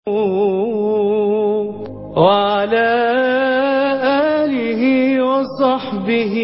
وعلى آله وصحبه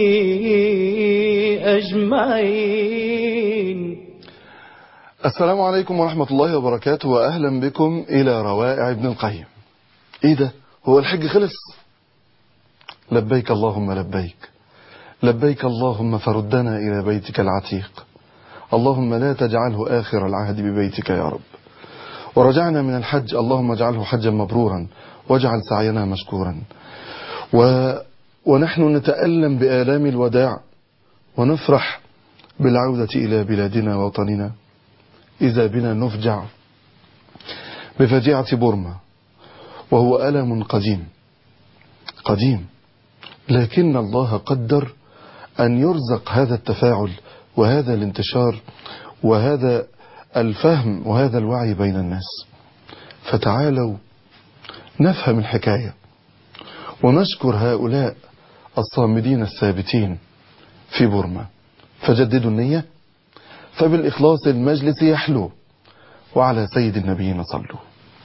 أجمعين السلام عليكم ورحمة الله وبركاته وأهلا بكم إلى روائع ابن القيم إيه ده هو الحج خلص لبيك اللهم لبيك لبيك اللهم فردنا إلى بيتك العتيق اللهم لا تجعله آخر العهد ببيتك يا رب ورجعنا من الحج اللهم اجعله حجا مبرورا واجعل سعينا مشكورا و... ونحن نتألم بآلام الوداع ونفرح بالعودة إلى بلادنا وطننا إذا بنا نفجع بفجيعة بورما وهو ألم قديم قديم لكن الله قدر أن يرزق هذا التفاعل وهذا الانتشار وهذا الفهم وهذا الوعي بين الناس فتعالوا نفهم الحكاية ونشكر هؤلاء الصامدين الثابتين في بورما فجددوا النية فبالإخلاص المجلس يحلو وعلى سيد النبيين صلوا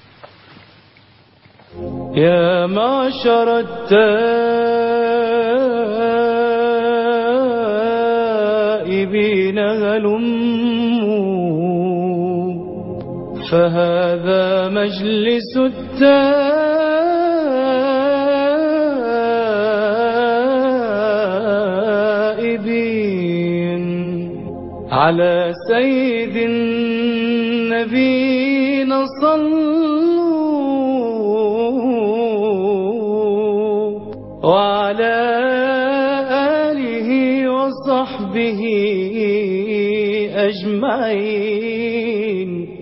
يا معشر التائبين هلموا فهذا مجلس التائبين على سيد النبيين صلوا وعلى آله وصحبه أجمعين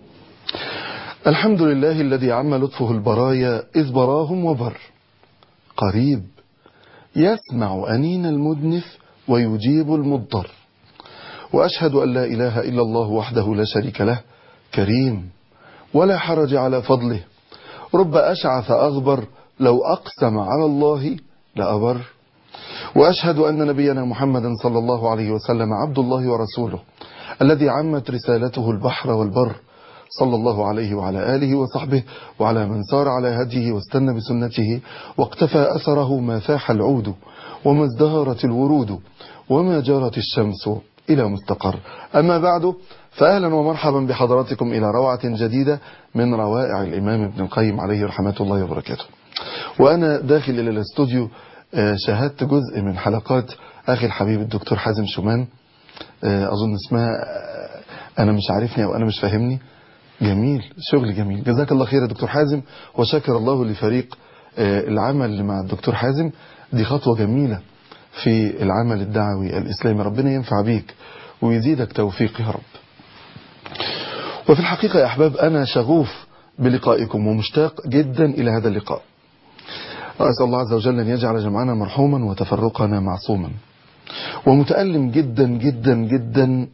الحمد لله الذي عم لطفه البرايا إذ براهم وبر قريب يسمع أنين المدنف ويجيب المضطر وأشهد أن لا إله إلا الله وحده لا شريك له كريم ولا حرج على فضله رب أشعث أغبر لو أقسم على الله لأبر وأشهد أن نبينا محمدا صلى الله عليه وسلم عبد الله ورسوله الذي عمت رسالته البحر والبر صلى الله عليه وعلى آله وصحبه وعلى من سار على هديه واستنى بسنته واقتفى أثره ما فاح العود وما ازدهرت الورود وما جارت الشمس إلى مستقر أما بعد فأهلا ومرحبا بحضراتكم إلى روعة جديدة من روائع الإمام ابن القيم عليه رحمة الله وبركاته وأنا داخل إلى الاستوديو شاهدت جزء من حلقات أخي الحبيب الدكتور حازم شومان أظن اسمها أنا مش عارفني أو أنا مش فاهمني جميل شغل جميل جزاك الله خير يا دكتور حازم وشكر الله لفريق العمل مع الدكتور حازم دي خطوة جميلة في العمل الدعوي الإسلامي ربنا ينفع بيك ويزيدك توفيق يا رب وفي الحقيقة يا أحباب أنا شغوف بلقائكم ومشتاق جدا إلى هذا اللقاء وأسأل الله عز وجل أن يجعل جمعنا مرحوما وتفرقنا معصوما ومتألم جدا جدا جدا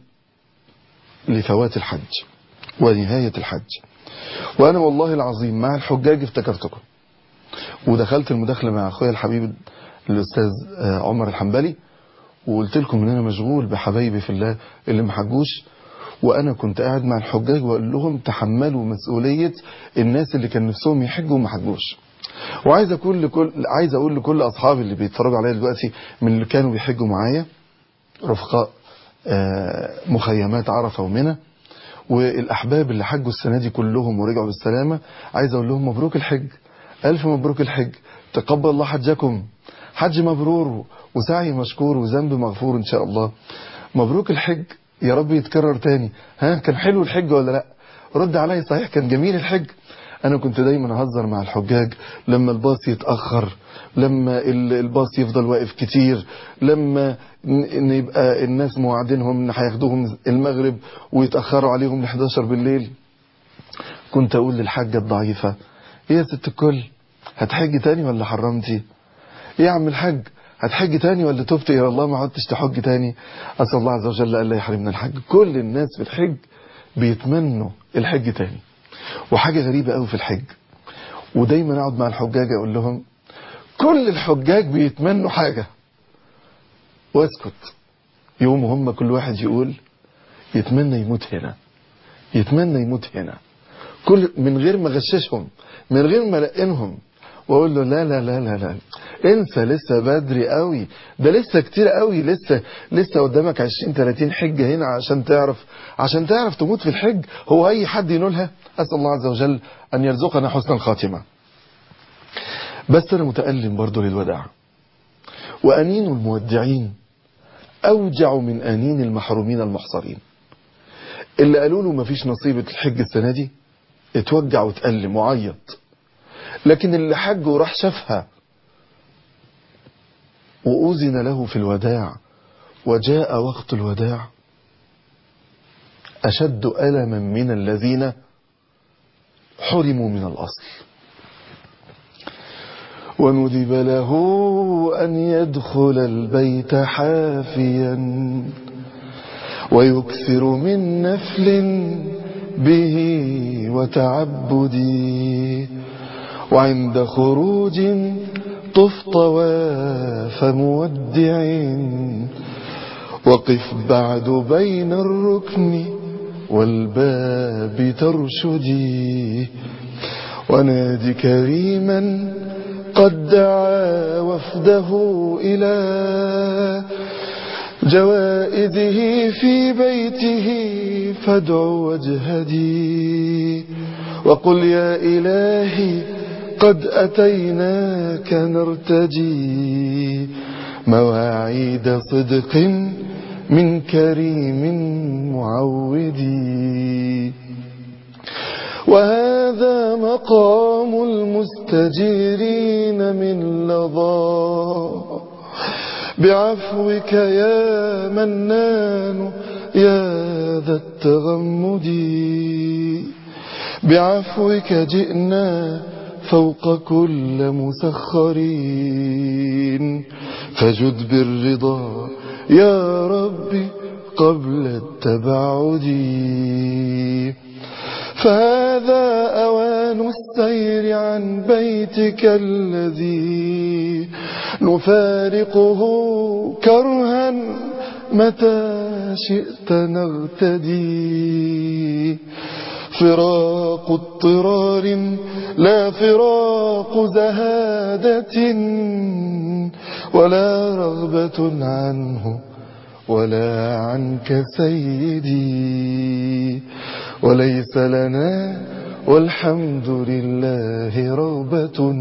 لفوات الحج ونهاية الحج وأنا والله العظيم مع الحجاج افتكرتكم ودخلت المداخلة مع أخويا الحبيب الأستاذ عمر الحنبلي وقلت لكم ان انا مشغول بحبايبي في الله اللي ما حجوش وانا كنت قاعد مع الحجاج واقول لهم تحملوا مسؤوليه الناس اللي كان نفسهم يحجوا وما حجوش وعايز اقول لكل عايز اقول لكل اصحابي اللي بيتفرجوا عليا دلوقتي من اللي كانوا بيحجوا معايا رفقاء مخيمات عرفه ومنى والاحباب اللي حجوا السنه دي كلهم ورجعوا بالسلامه عايز اقول لهم مبروك الحج الف مبروك الحج تقبل الله حجكم حج مبرور وسعي مشكور وذنب مغفور ان شاء الله مبروك الحج يا رب يتكرر تاني ها كان حلو الحج ولا لا رد علي صحيح كان جميل الحج انا كنت دايما اهزر مع الحجاج لما الباص يتاخر لما الباص يفضل واقف كتير لما ان يبقى الناس موعدينهم ان هياخدوهم المغرب ويتاخروا عليهم ل 11 بالليل كنت اقول للحاجه الضعيفه ايه يا ست الكل هتحجي تاني ولا حرمتي ايه يا عم الحاج هتحج تاني ولا تبت الى الله ما عدتش تحج تاني اسال الله عز وجل الا يحرمنا الحج كل الناس في الحج بيتمنوا الحج تاني وحاجه غريبه قوي في الحج ودايما اقعد مع الحجاج اقول لهم كل الحجاج بيتمنوا حاجه واسكت يوم هم كل واحد يقول يتمنى يموت هنا يتمنى يموت هنا كل من غير ما اغششهم من غير ما القنهم واقول له لا لا لا لا لا انسى لسه بدري قوي ده لسه كتير قوي لسه لسه قدامك 20 30 حجه هنا عشان تعرف عشان تعرف تموت في الحج هو اي حد ينولها اسال الله عز وجل ان يرزقنا حسن الخاتمه بس انا متالم برضه للوداع وانين المودعين اوجع من انين المحرومين المحصرين اللي قالوا له مفيش نصيبة الحج السنة دي اتوجع وتألم وعيط لكن اللي حج وراح شافها وأذن له في الوداع وجاء وقت الوداع أشد ألما من الذين حرموا من الأصل وندب له أن يدخل البيت حافيا ويكثر من نفل به وتعبدي وعند خروج طف طواف مودع وقف بعد بين الركن والباب ترشدي ونادي كريما قد دعا وفده إلى جوائزه في بيته فادع واجهدي وقل يا إلهي قد أتيناك نرتجي مواعيد صدق من كريم معودي وهذا مقام المستجيرين من لظى بعفوك يا منان يا ذا التغمد بعفوك جئنا فوق كل مسخرين فجد بالرضا يا ربي قبل التبعد فهذا أوان السير عن بيتك الذي نفارقه كرها متى شئت نغتدي فراق اضطرار لا فراق زهادة ولا رغبة عنه ولا عنك سيدي وليس لنا والحمد لله رغبة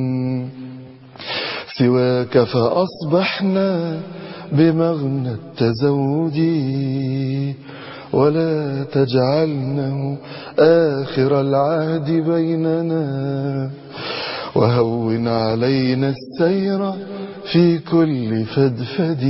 سواك فأصبحنا بمغنى التزود ولا تجعلنه آخر العهد بيننا وهون علينا السير في كل فدفد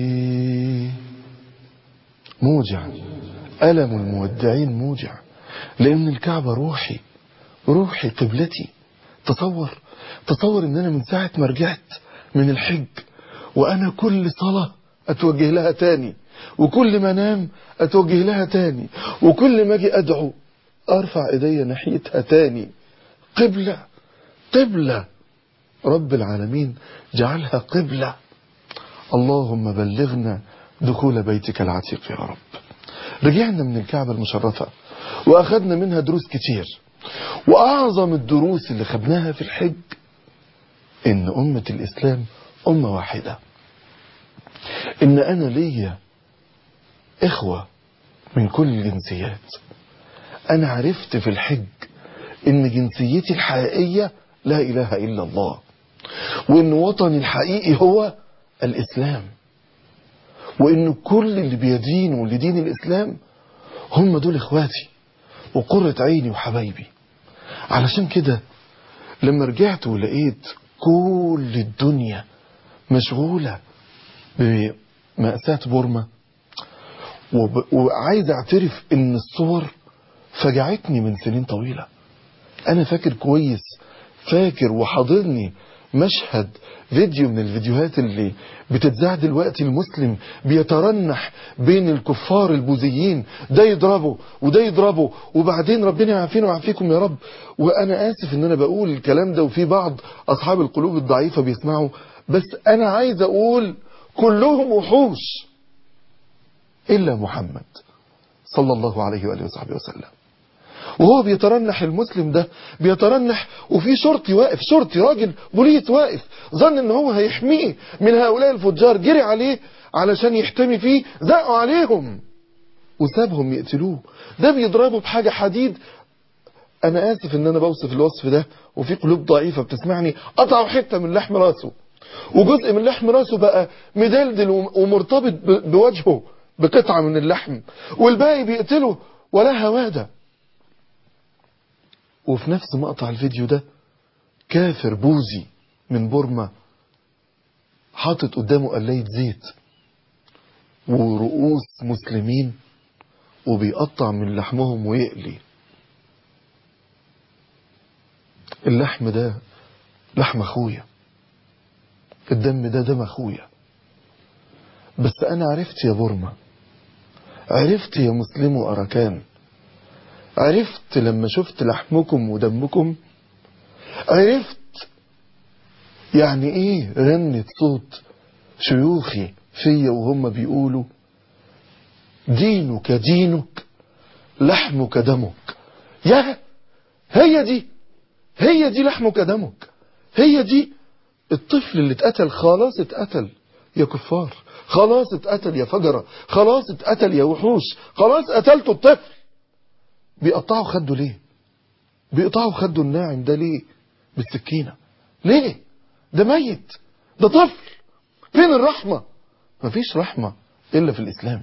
موجع ألم المودعين موجع لأن الكعبة روحي روحي قبلتي تصور تصور ان انا من ساعة ما رجعت من الحج وانا كل صلاة اتوجه لها تاني وكل ما انام اتوجه لها تاني وكل ما اجي ادعو ارفع ايديا ناحيتها تاني قبلة قبلة رب العالمين جعلها قبلة اللهم بلغنا دخول بيتك العتيق يا رب رجعنا من الكعبة المشرفة واخدنا منها دروس كتير واعظم الدروس اللي خدناها في الحج ان امة الاسلام امة واحدة ان انا ليا اخوة من كل الجنسيات انا عرفت في الحج ان جنسيتي الحقيقية لا اله الا الله وان وطني الحقيقي هو الاسلام وان كل اللي بيدينوا لدين الاسلام هم دول اخواتي وقرة عيني وحبايبي علشان كده لما رجعت ولقيت كل الدنيا مشغولة بمأساة بورما وب... وعايز اعترف ان الصور فجعتني من سنين طويلة انا فاكر كويس فاكر وحاضرني مشهد فيديو من الفيديوهات اللي بتتذاع دلوقتي المسلم بيترنح بين الكفار البوذيين ده يضربه وده يضربه وبعدين ربنا يعافينا ويعافيكم يا رب وانا اسف ان انا بقول الكلام ده وفي بعض اصحاب القلوب الضعيفة بيسمعوا بس انا عايز اقول كلهم وحوش الا محمد صلى الله عليه واله وصحبه وسلم وهو بيترنح المسلم ده بيترنح وفي شرطي واقف شرطي راجل بوليس واقف ظن ان هو هيحميه من هؤلاء الفجار جري عليه علشان يحتمي فيه زقوا عليهم وسابهم يقتلوه ده بيضربه بحاجة حديد انا اسف ان انا بوصف الوصف ده وفي قلوب ضعيفة بتسمعني قطعوا حتة من لحم راسه وجزء من لحم راسه بقى مدلدل ومرتبط ب- بوجهه بقطعة من اللحم والباقي بيقتله ولا هوادة وفي نفس مقطع الفيديو ده كافر بوذي من بورما حاطط قدامه قلاية زيت ورؤوس مسلمين وبيقطع من لحمهم ويقلي اللحم ده لحم اخويا الدم ده دم اخويا بس انا عرفت يا بورما عرفت يا مسلم وأركان عرفت لما شفت لحمكم ودمكم عرفت يعني ايه رنة صوت شيوخي فيا وهم بيقولوا دينك دينك لحمك دمك يا هي دي هي دي لحمك دمك هي دي الطفل اللي اتقتل خلاص اتقتل يا كفار خلاص اتقتل يا فجرة خلاص اتقتل يا وحوش خلاص قتلتوا الطفل بيقطعوا خده ليه بيقطعوا خده الناعم ده ليه بالسكينة ليه ده ميت ده طفل فين الرحمة مفيش رحمة إلا في الإسلام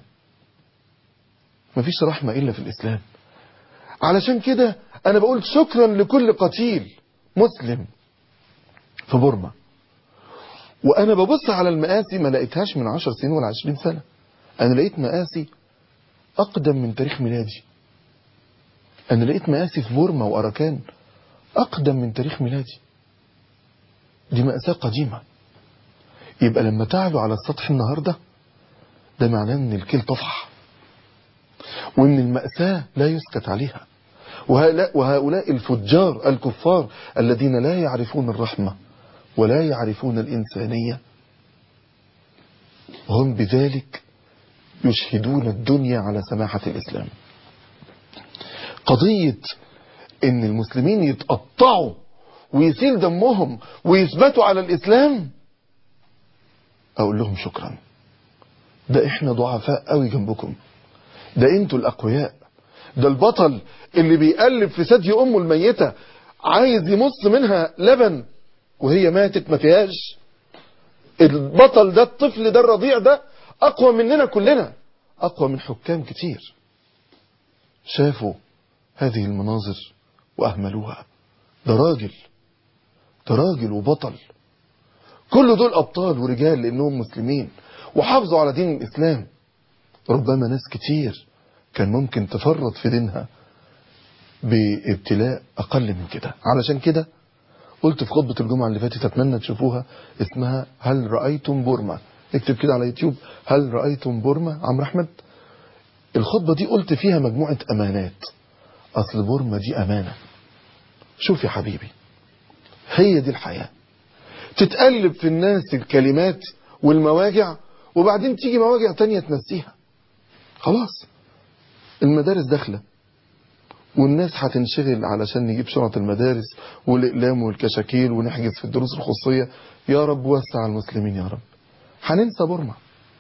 مفيش رحمة إلا في الإسلام علشان كده أنا بقول شكرا لكل قتيل مسلم في بورما وأنا ببص على المآسي ما لقيتهاش من عشر سنين ولا عشرين سنة أنا لقيت مآسي أقدم من تاريخ ميلادي أنا لقيت مآسي في بورما وأراكان أقدم من تاريخ ميلادي دي مأساة قديمة يبقى لما تعلو على السطح النهاردة ده معناه ان الكيل طفح وان المأساة لا يسكت عليها وهؤلاء, وهؤلاء الفجار الكفار الذين لا يعرفون الرحمة ولا يعرفون الإنسانية هم بذلك يشهدون الدنيا على سماحة الإسلام قضية ان المسلمين يتقطعوا ويسيل دمهم ويثبتوا على الإسلام أقول لهم شكرا ده إحنا ضعفاء قوي جنبكم ده أنتوا الأقوياء ده البطل اللي بيقلب في ثدي أمه الميتة عايز يمص منها لبن وهي ماتت ما فيهاش البطل ده الطفل ده الرضيع ده أقوى مننا كلنا أقوى من حكام كتير شافوا هذه المناظر وأهملوها ده راجل ده راجل وبطل كل دول أبطال ورجال لأنهم مسلمين وحافظوا على دين الإسلام ربما ناس كتير كان ممكن تفرط في دينها بابتلاء أقل من كده علشان كده قلت في خطبة الجمعة اللي فاتت أتمنى تشوفوها اسمها هل رأيتم بورما اكتب كده على يوتيوب هل رأيتم بورما عمرو أحمد الخطبة دي قلت فيها مجموعة أمانات أصل بورما دي أمانة شوف يا حبيبي هي دي الحياة تتقلب في الناس الكلمات والمواجع وبعدين تيجي مواجع تانية تنسيها خلاص المدارس داخلة والناس هتنشغل علشان نجيب شنط المدارس والإقلام والكشاكيل ونحجز في الدروس الخصوصية يا رب وسع المسلمين يا رب هننسى بورما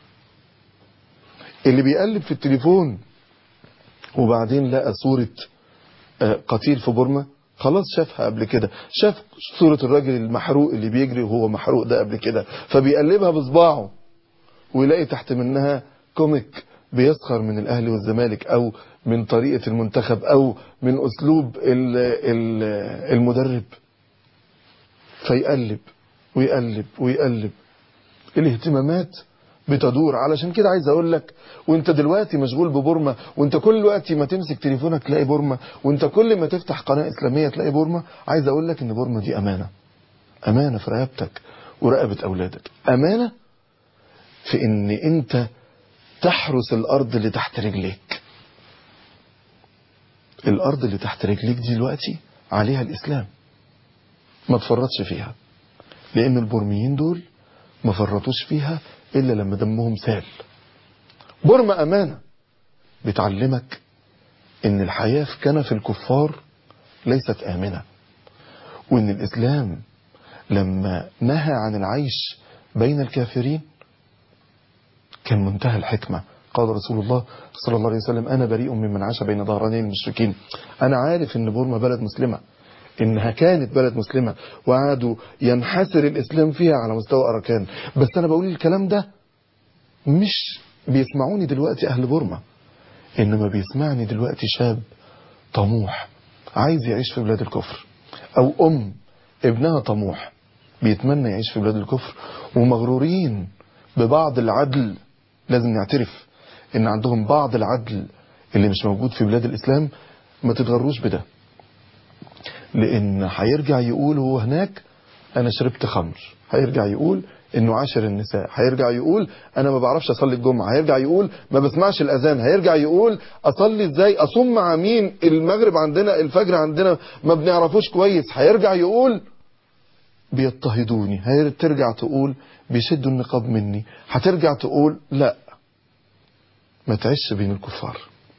اللي بيقلب في التليفون وبعدين لقى صورة قتيل في بورما خلاص شافها قبل كده شاف صورة الراجل المحروق اللي بيجري وهو محروق ده قبل كده فبيقلبها بصباعه ويلاقي تحت منها كوميك بيسخر من الاهلي والزمالك او من طريقة المنتخب او من اسلوب ال ال المدرب فيقلب ويقلب ويقلب الاهتمامات بتدور علشان كده عايز اقول لك وانت دلوقتي مشغول ببورما وانت كل وقت ما تمسك تليفونك تلاقي بورما وانت كل ما تفتح قناة اسلامية تلاقي بورما عايز اقول لك ان بورما دي امانة امانة في رقبتك ورقبة اولادك امانة في ان انت تحرس الارض اللي تحت رجليك الارض اللي تحت رجليك دي دلوقتي عليها الاسلام ما تفرطش فيها لان البورميين دول ما فرطوش فيها إلا لما دمهم سال بورما أمانة بتعلمك ان الحياة في كنف الكفار ليست آمنة وان الإسلام لما نهى عن العيش بين الكافرين كان منتهى الحكمة قال رسول الله صلى الله عليه وسلم أنا بريء ممن عاش بين ظهراني المشركين أنا عارف أن بورما بلد مسلمة إنها كانت بلد مسلمة وقعدوا ينحسر الإسلام فيها على مستوى أركان بس أنا بقول الكلام ده مش بيسمعوني دلوقتي أهل بورما إنما بيسمعني دلوقتي شاب طموح عايز يعيش في بلاد الكفر أو أم ابنها طموح بيتمنى يعيش في بلاد الكفر ومغرورين ببعض العدل لازم نعترف ان عندهم بعض العدل اللي مش موجود في بلاد الاسلام ما تتغروش بده لان هيرجع يقول هو هناك انا شربت خمر هيرجع يقول انه عاشر النساء هيرجع يقول انا ما بعرفش اصلي الجمعه هيرجع يقول ما بسمعش الاذان هيرجع يقول اصلي ازاي اصوم مع مين المغرب عندنا الفجر عندنا ما بنعرفوش كويس هيرجع يقول بيضطهدوني هترجع تقول بيشدوا النقاب مني هترجع تقول لا ما تعيش بين الكفار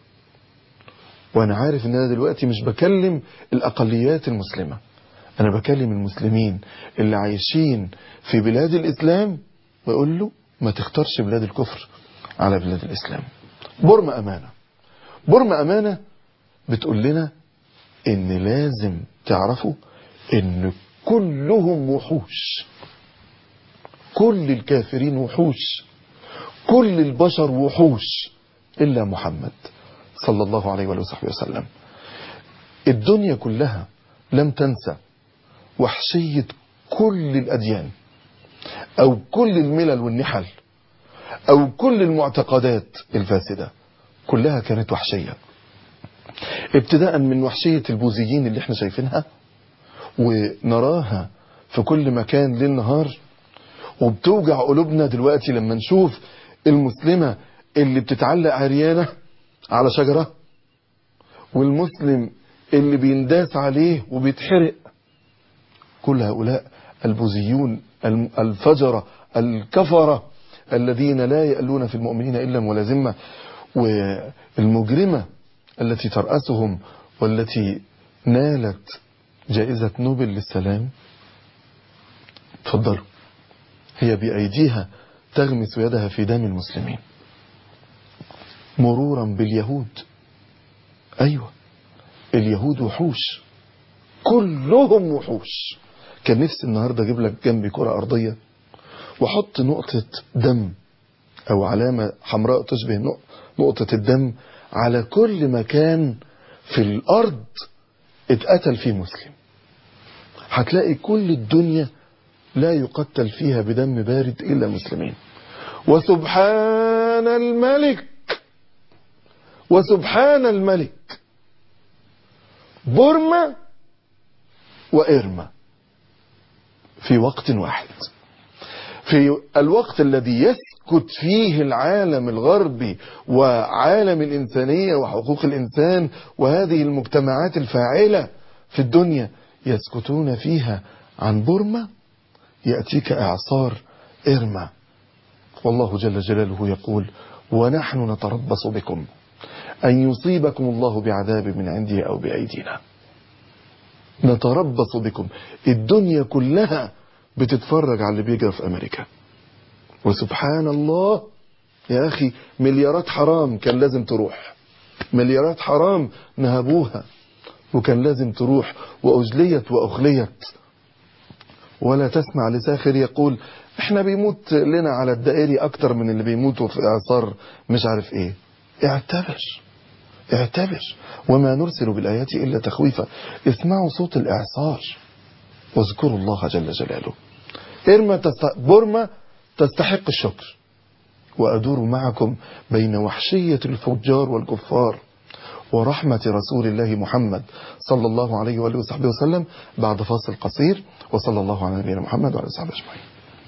وانا عارف ان انا دلوقتي مش بكلم الاقليات المسلمة انا بكلم المسلمين اللي عايشين في بلاد الاسلام بقول له ما تختارش بلاد الكفر على بلاد الاسلام بورما امانة بورما امانة بتقول لنا ان لازم تعرفوا ان كلهم وحوش كل الكافرين وحوش كل البشر وحوش إلا محمد صلى الله عليه وآله وصحبه وسلم الدنيا كلها لم تنسى وحشية كل الأديان أو كل الملل والنحل أو كل المعتقدات الفاسدة كلها كانت وحشية ابتداء من وحشية البوذيين اللي احنا شايفينها ونراها في كل مكان ليل نهار وبتوجع قلوبنا دلوقتي لما نشوف المسلمة اللي بتتعلق عريانة على شجرة والمسلم اللي بينداس عليه وبيتحرق كل هؤلاء البوذيون الفجرة الكفرة الذين لا يألون في المؤمنين إلا ولا ذمة والمجرمة التي ترأسهم والتي نالت جائزة نوبل للسلام تفضلوا هي بأيديها تغمس يدها في دم المسلمين مرورا باليهود أيوة اليهود وحوش كلهم وحوش كان نفسي النهاردة أجيب لك جنبي كرة أرضية وحط نقطة دم أو علامة حمراء تشبه نقطة الدم على كل مكان في الأرض اتقتل فيه مسلم هتلاقي كل الدنيا لا يقتل فيها بدم بارد إلا المسلمين وسبحان الملك وسبحان الملك بورما وإرما في وقت واحد في الوقت الذي يسكت فيه العالم الغربي وعالم الإنسانية وحقوق الإنسان وهذه المجتمعات الفاعلة في الدنيا يسكتون فيها عن بورما يأتيك إعصار إرما والله جل جلاله يقول ونحن نتربص بكم أن يصيبكم الله بعذاب من عنده أو بأيدينا نتربص بكم الدنيا كلها بتتفرج على اللي بيجرى في أمريكا وسبحان الله يا أخي مليارات حرام كان لازم تروح مليارات حرام نهبوها وكان لازم تروح وأجليت وأخليت ولا تسمع لساخر يقول احنا بيموت لنا على الدائري اكتر من اللي بيموتوا في اعصار مش عارف ايه اعتبر اعتبر وما نرسل بالآيات إلا تخويفا اسمعوا صوت الإعصار واذكروا الله جل جلاله إرما تست... بورما تستحق الشكر وأدور معكم بين وحشية الفجار والكفار ورحمة رسول الله محمد صلى الله عليه وآله وصحبه وسلم بعد فاصل قصير وصلى الله على نبينا محمد وعلى صحبه أجمعين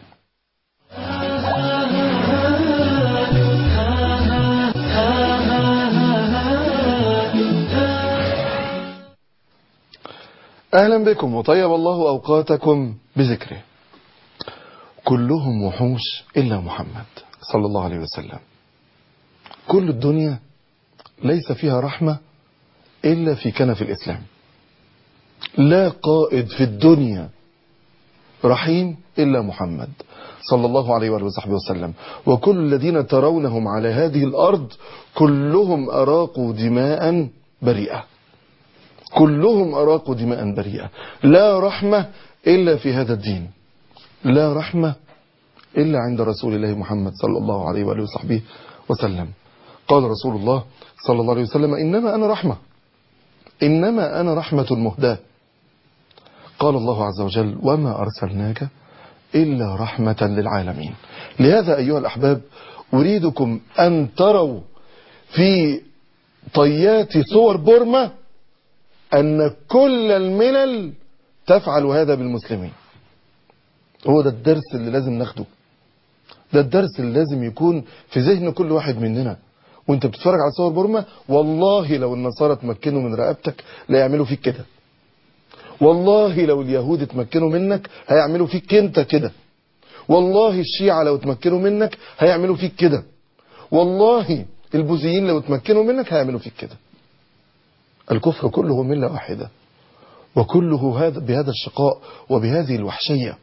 أهلا بكم وطيب الله أوقاتكم بذكره كلهم وحوش إلا محمد صلى الله عليه وسلم كل الدنيا ليس فيها رحمة إلا في كنف الإسلام لا قائد في الدنيا رحيم إلا محمد صلى الله عليه وآله وصحبه وسلم وكل الذين ترونهم على هذه الأرض كلهم أراقوا دماء بريئة كلهم أراقوا دماء بريئة لا رحمة إلا في هذا الدين لا رحمة إلا عند رسول الله محمد صلى الله عليه وآله وصحبه وسلم قال رسول الله صلى الله عليه وسلم إنما أنا رحمة إنما أنا رحمة مهداة قال الله عز وجل وما أرسلناك إلا رحمة للعالمين لهذا أيها الأحباب أريدكم أن تروا في طيات صور بورما أن كل الملل تفعل هذا بالمسلمين هو ده الدرس اللي لازم ناخده ده الدرس اللي لازم يكون في ذهن كل واحد مننا وانت بتتفرج على صور بورما والله لو النصارى تمكنوا من رقبتك لا يعملوا فيك كده والله لو اليهود اتمكنوا منك هيعملوا فيك انت كده والله الشيعة لو اتمكنوا منك هيعملوا فيك كده والله البوذيين لو اتمكنوا منك هيعملوا فيك كده الكفر كله ملة واحدة وكله هذا بهذا الشقاء وبهذه الوحشية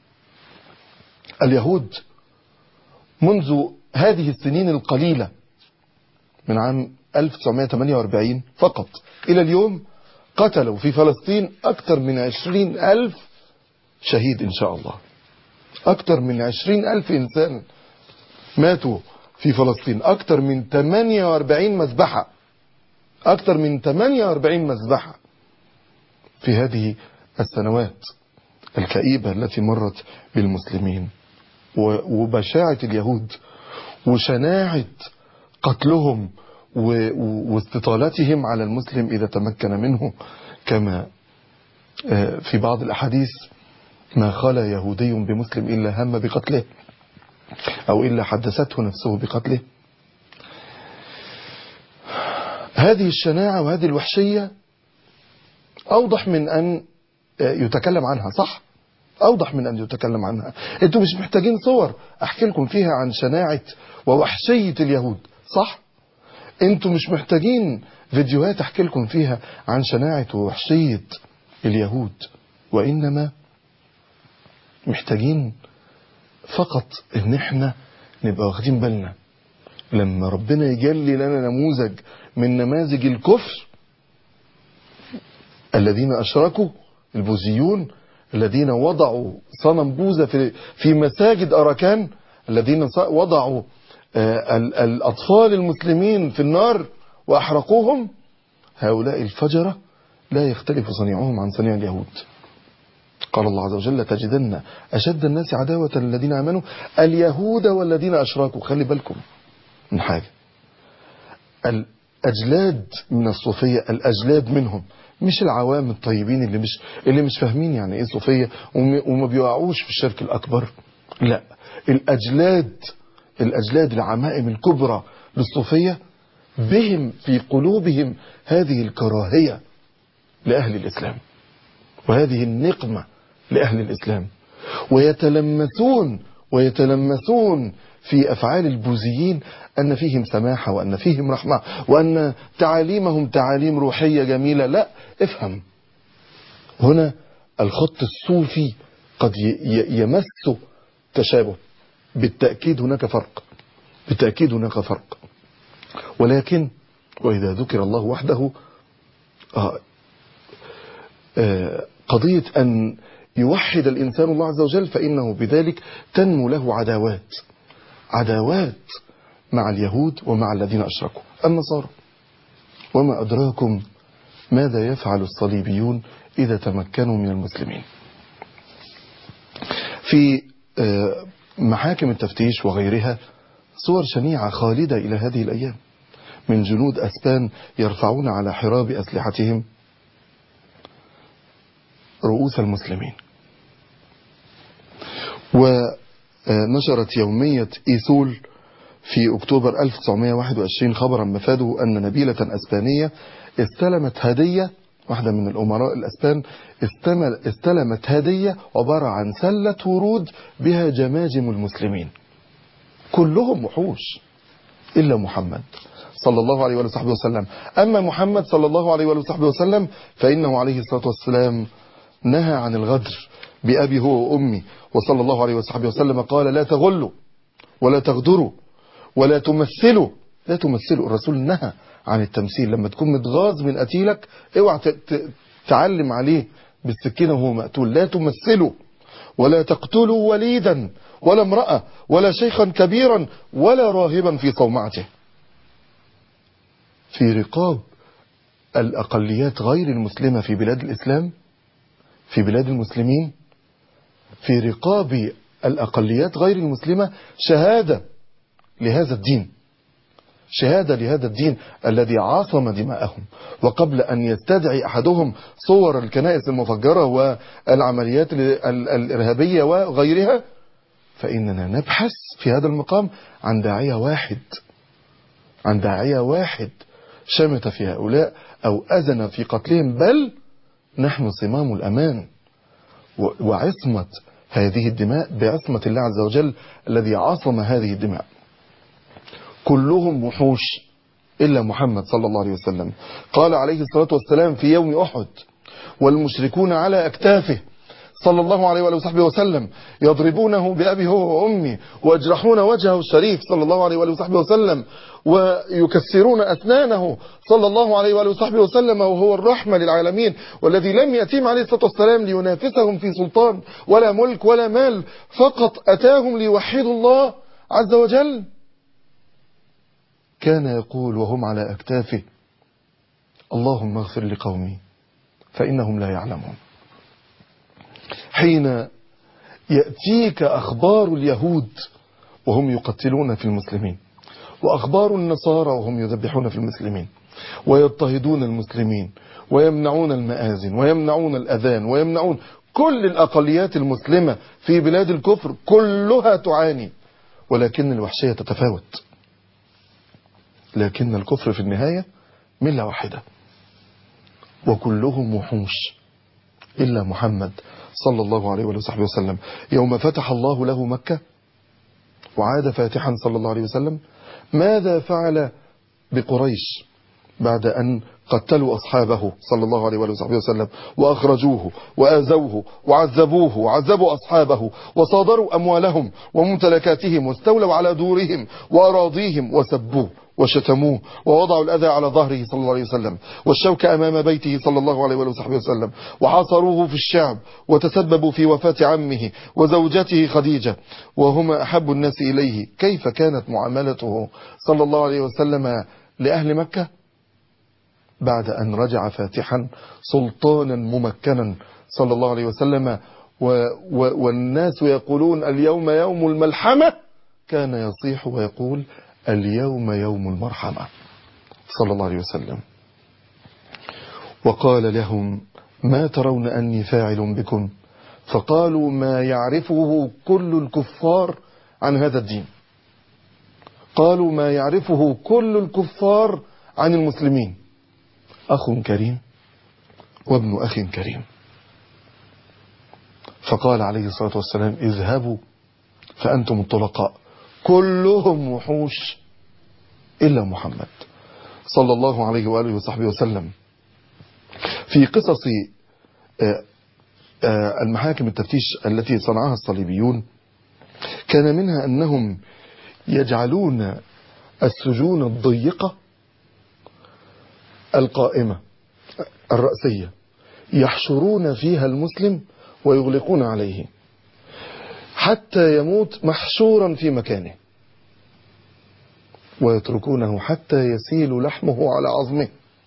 اليهود منذ هذه السنين القليلة من عام 1948 فقط إلى اليوم قتلوا في فلسطين أكثر من عشرين ألف شهيد إن شاء الله أكثر من عشرين ألف إنسان ماتوا في فلسطين أكثر من 48 مذبحة أكثر من 48 مذبحة في هذه السنوات الكئيبة التي مرت بالمسلمين وبشاعة اليهود وشناعة قتلهم واستطالتهم على المسلم إذا تمكن منه كما في بعض الأحاديث ما خلا يهودي بمسلم إلا هم بقتله أو إلا حدثته نفسه بقتله هذه الشناعة وهذه الوحشية أوضح من أن يتكلم عنها صح أوضح من أن يتكلم عنها أنتم مش محتاجين صور أحكي لكم فيها عن شناعة ووحشية اليهود صح أنتم مش محتاجين فيديوهات أحكي لكم فيها عن شناعة ووحشية اليهود وإنما محتاجين فقط ان احنا نبقى واخدين بالنا لما ربنا يجلي لنا نموذج من نماذج الكفر الذين اشركوا البوذيون الذين وضعوا صنم بوذا في في مساجد اراكان الذين وضعوا الاطفال المسلمين في النار واحرقوهم هؤلاء الفجره لا يختلف صنيعهم عن صنيع اليهود قال الله عز وجل تجدن أشد الناس عداوة الذين آمنوا اليهود والذين أشراكوا خلي بالكم من حاجة الأجلاد من الصوفية الأجلاد منهم مش العوام الطيبين اللي مش اللي مش فاهمين يعني ايه صوفية وما بيقعوش في الشرك الأكبر لا الأجلاد الأجلاد العمائم الكبرى للصوفية بهم في قلوبهم هذه الكراهية لأهل الإسلام وهذه النقمة لأهل الإسلام ويتلمسون ويتلمسون في أفعال البوذيين أن فيهم سماحة وأن فيهم رحمة وأن تعاليمهم تعاليم روحية جميلة لا افهم هنا الخط الصوفي قد يمس تشابه بالتأكيد هناك فرق بالتأكيد هناك فرق ولكن وإذا ذكر الله وحده آه آه قضية أن يوحد الإنسان الله عز وجل فإنه بذلك تنمو له عداوات عداوات مع اليهود ومع الذين أشركوا النصارى وما أدراكم ماذا يفعل الصليبيون إذا تمكنوا من المسلمين في محاكم التفتيش وغيرها صور شنيعة خالدة إلى هذه الأيام من جنود أسبان يرفعون على حراب أسلحتهم رؤوس المسلمين ونشرت يومية إيثول في أكتوبر 1921 خبرا مفاده أن نبيلة أسبانية استلمت هدية واحدة من الأمراء الأسبان استلمت هدية عبارة عن سلة ورود بها جماجم المسلمين كلهم وحوش إلا محمد صلى الله عليه وصحبه وسلم أما محمد صلى الله عليه وصحبه وسلم فإنه عليه الصلاة والسلام نهى عن الغدر بأبي هو وأمي وصلى الله عليه وصحبه وسلم قال لا تغلوا ولا تغدروا ولا تمثلوا لا تمثلوا الرسول نهى عن التمثيل لما تكون متغاظ من قتيلك اوعى تعلم عليه بالسكينة وهو مقتول لا تمثلوا ولا تقتلوا وليدا ولا امرأة ولا شيخا كبيرا ولا راهبا في صومعته في رقاب الأقليات غير المسلمة في بلاد الإسلام في بلاد المسلمين في رقاب الأقليات غير المسلمة شهادة لهذا الدين شهادة لهذا الدين الذي عاصم دماءهم وقبل أن يستدعي أحدهم صور الكنائس المفجرة والعمليات الإرهابية وغيرها فإننا نبحث في هذا المقام عن داعية واحد عن داعية واحد شمت في هؤلاء أو أذن في قتلهم بل نحن صمام الأمان وعصمة هذه الدماء بعصمة الله عز وجل الذي عصم هذه الدماء كلهم وحوش إلا محمد صلى الله عليه وسلم قال عليه الصلاة والسلام في يوم أحد والمشركون على أكتافه صلى الله عليه وآله وصحبه وسلم يضربونه بأبي هو وأمي ويجرحون وجهه الشريف صلى الله عليه وآله وصحبه وسلم ويكسرون أسنانه صلى الله عليه وآله وصحبه وسلم وهو الرحمة للعالمين والذي لم يأتيهم عليه الصلاة والسلام لينافسهم في سلطان ولا ملك ولا مال فقط أتاهم ليوحدوا الله عز وجل كان يقول وهم على أكتافه اللهم اغفر لقومي فإنهم لا يعلمون حين يأتيك أخبار اليهود وهم يقتلون في المسلمين وأخبار النصارى وهم يذبحون في المسلمين ويضطهدون المسلمين ويمنعون المآذن ويمنعون الأذان ويمنعون كل الأقليات المسلمة في بلاد الكفر كلها تعاني ولكن الوحشية تتفاوت لكن الكفر في النهاية ملة واحدة وكلهم وحوش إلا محمد صلى الله عليه وصحبه وسلم يوم فتح الله له مكة وعاد فاتحا صلى الله عليه وسلم ماذا فعل بقريش بعد أن قتلوا أصحابه صلى الله عليه وصحبه وسلم وأخرجوه وآذوه وعذبوه وعذبوا أصحابه وصادروا أموالهم وممتلكاتهم واستولوا على دورهم وأراضيهم وسبوه وشتموه ووضعوا الأذى على ظهره صلى الله عليه وسلم والشوك أمام بيته صلى الله عليه وصحبه وسلم وحاصروه في الشعب وتسببوا في وفاة عمه وزوجته خديجة وهما أحب الناس إليه كيف كانت معاملته صلى الله عليه وسلم لأهل مكة بعد أن رجع فاتحا سلطانا ممكنا صلى الله عليه وسلم و و والناس يقولون اليوم يوم الملحمة كان يصيح ويقول اليوم يوم المرحمة صلى الله عليه وسلم وقال لهم ما ترون أني فاعل بكم فقالوا ما يعرفه كل الكفار عن هذا الدين قالوا ما يعرفه كل الكفار عن المسلمين أخ كريم وابن أخ كريم فقال عليه الصلاة والسلام اذهبوا فأنتم الطلقاء كلهم وحوش إلا محمد صلى الله عليه وآله وصحبه وسلم في قصص المحاكم التفتيش التي صنعها الصليبيون كان منها أنهم يجعلون السجون الضيقة القائمة الرأسية يحشرون فيها المسلم ويغلقون عليه حتى يموت محشورا في مكانه ويتركونه حتى يسيل لحمه على عظمه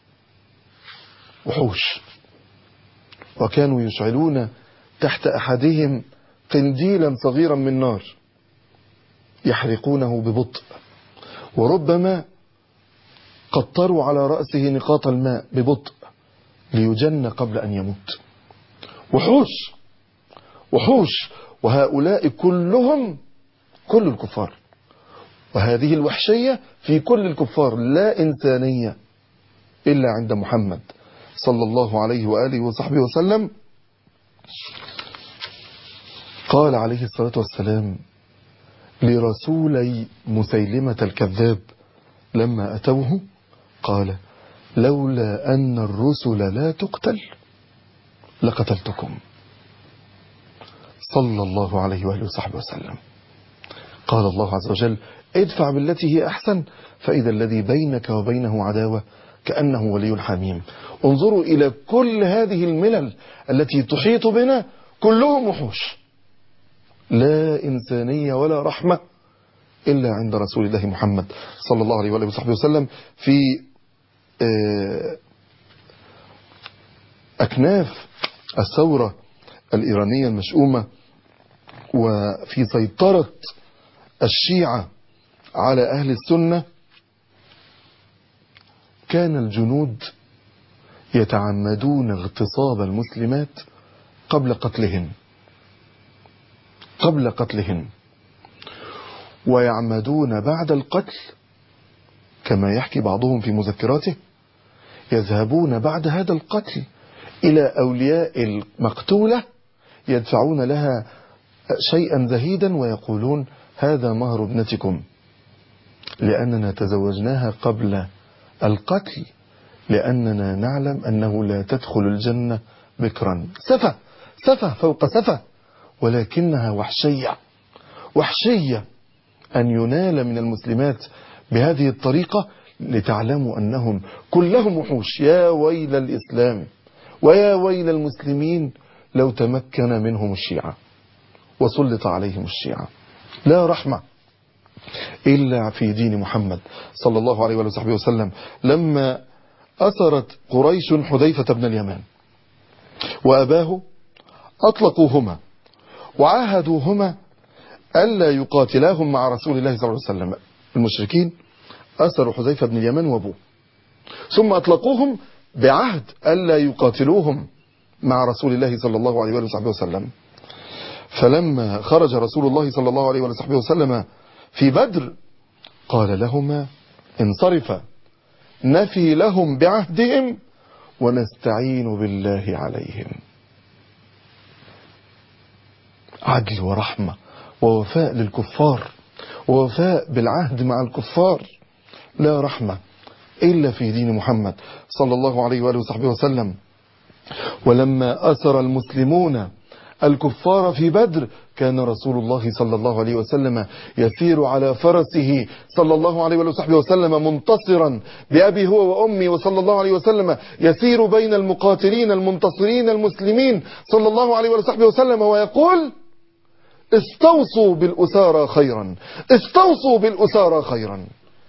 وحوش وكانوا يشعلون تحت أحدهم قنديلا صغيرا من نار يحرقونه ببطء وربما قطروا على رأسه نقاط الماء ببطء ليجن قبل أن يموت وحوش وحوش وهؤلاء كلهم كل الكفار وهذه الوحشية في كل الكفار لا إنسانية إلا عند محمد صلى الله عليه وآله وصحبه وسلم قال عليه الصلاة والسلام لرسولي مسيلمة الكذاب لما أتوه قال لولا أن الرسل لا تقتل لقتلتكم صلى الله عليه وآله وصحبه وسلم قال الله عز وجل ادفع بالتي هي أحسن فإذا الذي بينك وبينه عداوة كأنه ولي حميم انظروا إلى كل هذه الملل التي تحيط بنا كلهم وحوش لا إنسانية ولا رحمة إلا عند رسول الله محمد صلى الله عليه وآله وصحبه وسلم في أكناف الثورة الإيرانية المشؤومة وفي سيطرة الشيعة على أهل السنة كان الجنود يتعمدون اغتصاب المسلمات قبل قتلهن قبل قتلهن ويعمدون بعد القتل كما يحكي بعضهم في مذكراته يذهبون بعد هذا القتل إلى أولياء المقتولة يدفعون لها شيئا زهيدا ويقولون هذا مهر ابنتكم لأننا تزوجناها قبل القتل لأننا نعلم أنه لا تدخل الجنة بكرا سفة سفة فوق سفة ولكنها وحشية وحشية أن ينال من المسلمات بهذه الطريقة لتعلموا أنهم كلهم وحوش يا ويل الإسلام ويا ويل المسلمين لو تمكن منهم الشيعة وسلط عليهم الشيعة لا رحمة إلا في دين محمد صلى الله عليه وصحبه وسلم لما أثرت قريش حذيفة بن اليمان وأباه أطلقوهما وعاهدوهما ألا يقاتلاهم مع رسول الله صلى الله عليه وسلم المشركين أسروا حذيفة بن اليمان وأبوه ثم أطلقوهم بعهد ألا يقاتلوهم مع رسول الله صلى الله عليه وصحبه وسلم فلما خرج رسول الله صلى الله عليه وصحبه وسلم في بدر قال لهما انصرفا نفي لهم بعهدهم ونستعين بالله عليهم عدل ورحمة ووفاء للكفار ووفاء بالعهد مع الكفار لا رحمة إلا في دين محمد صلى الله عليه وآله وصحبه وسلم ولما أسر المسلمون الكفار في بدر كان رسول الله صلى الله عليه وسلم يسير على فرسه صلى الله عليه وصحبه وسلم منتصرا بأبي هو وأمي وصلى الله عليه وسلم يسير بين المقاتلين المنتصرين المسلمين صلى الله عليه وصحبه وسلم ويقول استوصوا بالأسارى خيرا استوصوا بالأسارى خيرا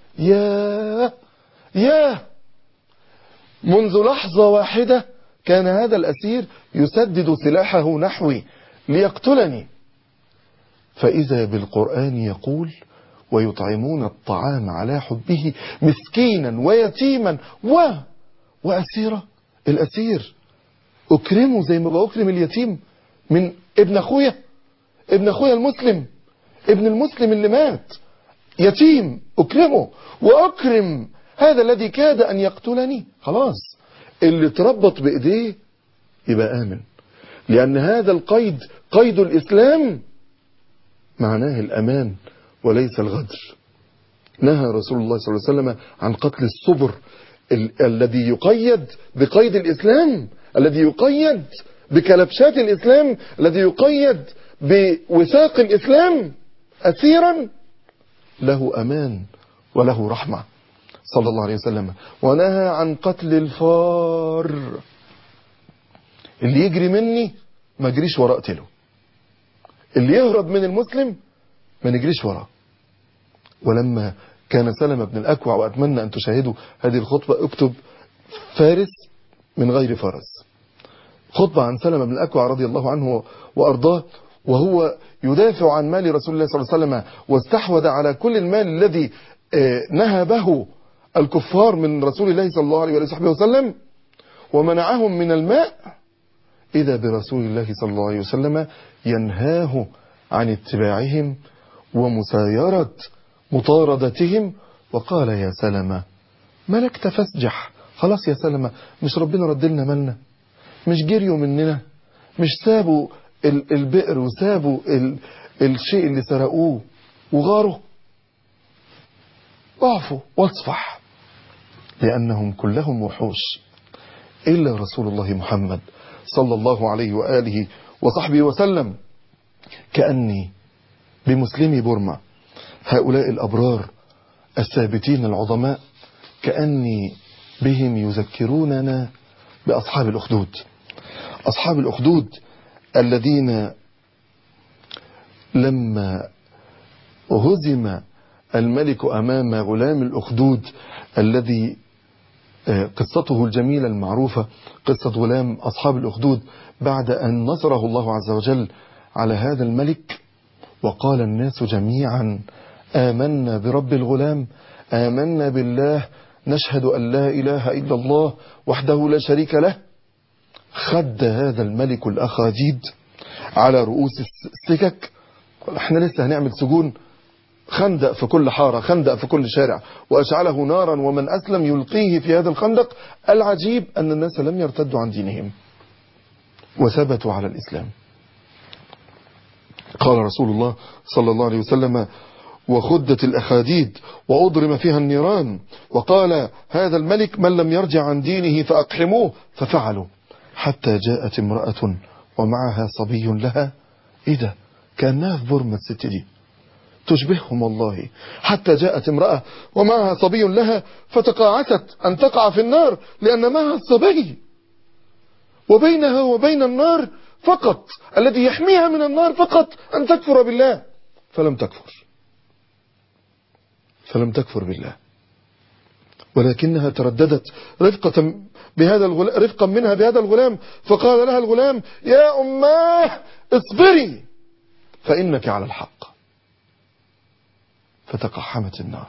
يا يا منذ لحظة واحدة كان هذا الأسير يسدد سلاحه نحوي ليقتلني فإذا بالقرآن يقول ويطعمون الطعام على حبه مسكينا ويتيما و وأسيرة الأسير أكرمه زي ما بأكرم اليتيم من ابن أخويا ابن أخويا المسلم ابن المسلم اللي مات يتيم أكرمه وأكرم هذا الذي كاد أن يقتلني خلاص اللي تربط بإيديه يبقى آمن لأن هذا القيد قيد الإسلام معناه الأمان وليس الغدر نهى رسول الله صلى الله عليه وسلم عن قتل الصبر ال الذي يقيد بقيد الإسلام الذي يقيد بكلبشات الإسلام الذي يقيد بوثاق الإسلام أسيرا له أمان وله رحمة صلى الله عليه وسلم ونهى عن قتل الفار اللي يجري مني ما اجريش وراه اقتله اللي يهرب من المسلم ما نجريش وراه ولما كان سلمة بن الأكوع وأتمنى أن تشاهدوا هذه الخطبة اكتب فارس من غير فرس خطبة عن سلمة بن الأكوع رضي الله عنه وأرضاه وهو يدافع عن مال رسول الله صلى الله عليه وسلم واستحوذ على كل المال الذي نهبه الكفار من رسول الله صلى الله عليه وصحبه وسلم ومنعهم من الماء إذا برسول الله صلى الله عليه وسلم ينهاه عن اتباعهم ومسايرة مطاردتهم وقال يا سلمة ملكت فاسجح خلاص يا سلمة مش ربنا رد لنا مالنا مش جريوا مننا مش سابوا البئر وسابوا الشيء اللي سرقوه وغاروا اعفو واصفح لأنهم كلهم وحوش إلا رسول الله محمد صلى الله عليه وآله وصحبه وسلم كأني بمسلمي بورما هؤلاء الأبرار الثابتين العظماء كأني بهم يذكروننا بأصحاب الأخدود أصحاب الأخدود الذين لما هزم الملك أمام غلام الأخدود الذي قصته الجميلة المعروفة قصة غلام أصحاب الأخدود بعد أن نصره الله عز وجل على هذا الملك وقال الناس جميعا آمنا برب الغلام آمنا بالله نشهد أن لا إله إلا الله وحده لا شريك له خد هذا الملك الأخاديد على رؤوس السكك احنا لسه هنعمل سجون خندق في كل حارة خندق في كل شارع وأشعله نارا ومن أسلم يلقيه في هذا الخندق العجيب أن الناس لم يرتدوا عن دينهم وثبتوا على الإسلام قال رسول الله صلى الله عليه وسلم وخدت الأخاديد وأضرم فيها النيران وقال هذا الملك من لم يرجع عن دينه فأقحموه ففعلوا حتى جاءت امرأة ومعها صبي لها إيه ده كأنها في برمة الست دي تشبههم والله حتى جاءت امرأة ومعها صبي لها فتقاعست أن تقع في النار لأن معها الصبي وبينها وبين النار فقط الذي يحميها من النار فقط أن تكفر بالله فلم تكفر فلم تكفر بالله ولكنها ترددت رفقة بهذا الغلام رفقا منها بهذا الغلام فقال لها الغلام يا أماه اصبري فإنك على الحق فتقحمت النار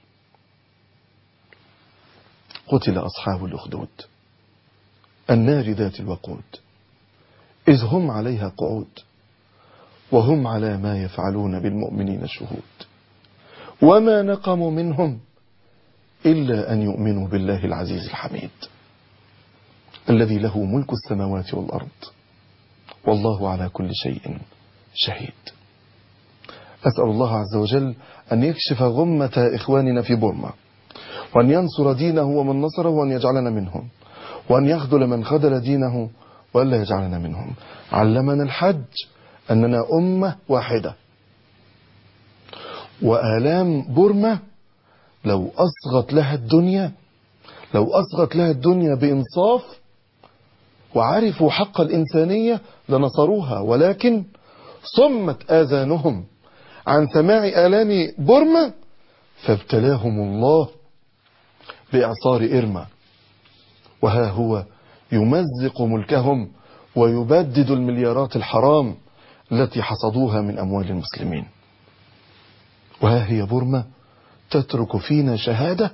قتل أصحاب الأخدود النار ذات الوقود إذ هم عليها قعود وهم على ما يفعلون بالمؤمنين شهود وما نقموا منهم إلا أن يؤمنوا بالله العزيز الحميد الذي له ملك السماوات والأرض والله على كل شيء شهيد أسأل الله عز وجل أن يكشف غمة إخواننا في بورما وأن ينصر دينه ومن نصره وأن يجعلنا منهم وأن يخذل من خذل دينه وألا يجعلنا منهم علمنا الحج أننا أمة واحدة وآلام بورما لو أصغت لها الدنيا لو أصغت لها الدنيا بإنصاف وعرفوا حق الإنسانية لنصروها ولكن صمت آذانهم عن سماع آلام بورما فابتلاهم الله بإعصار إرما وها هو يمزق ملكهم ويبدد المليارات الحرام التي حصدوها من أموال المسلمين وها هي بورما تترك فينا شهادة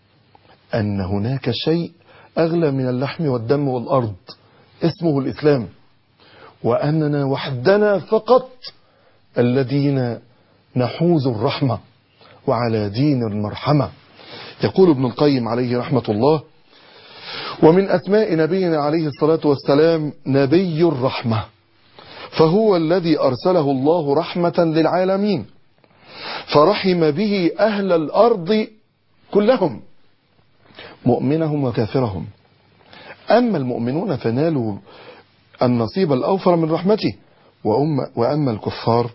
أن هناك شيء أغلى من اللحم والدم والأرض اسمه الإسلام وأننا وحدنا فقط الذين نحوز الرحمة وعلى دين المرحمة يقول ابن القيم عليه رحمة الله ومن أسماء نبينا عليه الصلاة والسلام نبي الرحمة فهو الذي أرسله الله رحمة للعالمين فرحم به أهل الأرض كلهم مؤمنهم وكافرهم أما المؤمنون فنالوا النصيب الأوفر من رحمته وأما الكفار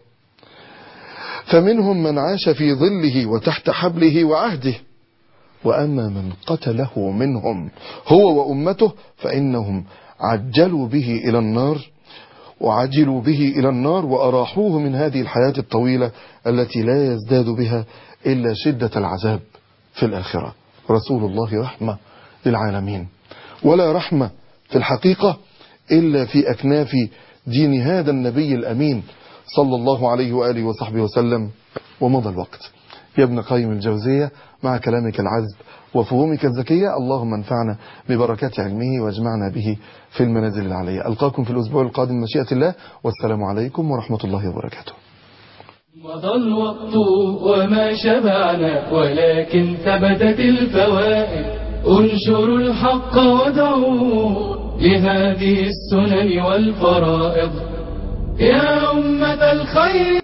فمنهم من عاش في ظله وتحت حبله وعهده وأما من قتله منهم هو وأمته فإنهم عجلوا به إلى النار وعجلوا به إلى النار وأراحوه من هذه الحياة الطويلة التي لا يزداد بها إلا شدة العذاب في الآخرة رسول الله رحمة للعالمين ولا رحمة في الحقيقة إلا في أكناف دين هذا النبي الأمين صلى الله عليه وآله وصحبه وسلم ومضى الوقت يا ابن قيم الجوزية مع كلامك العذب وفهومك الذكية اللهم انفعنا ببركات علمه واجمعنا به في المنازل العليا ألقاكم في الأسبوع القادم مشيئة الله والسلام عليكم ورحمة الله وبركاته مضى الوقت وما شبعنا ولكن ثبتت الفوائد انشروا الحق ودعوا لهذه السنن والفرائض يا أمة الخير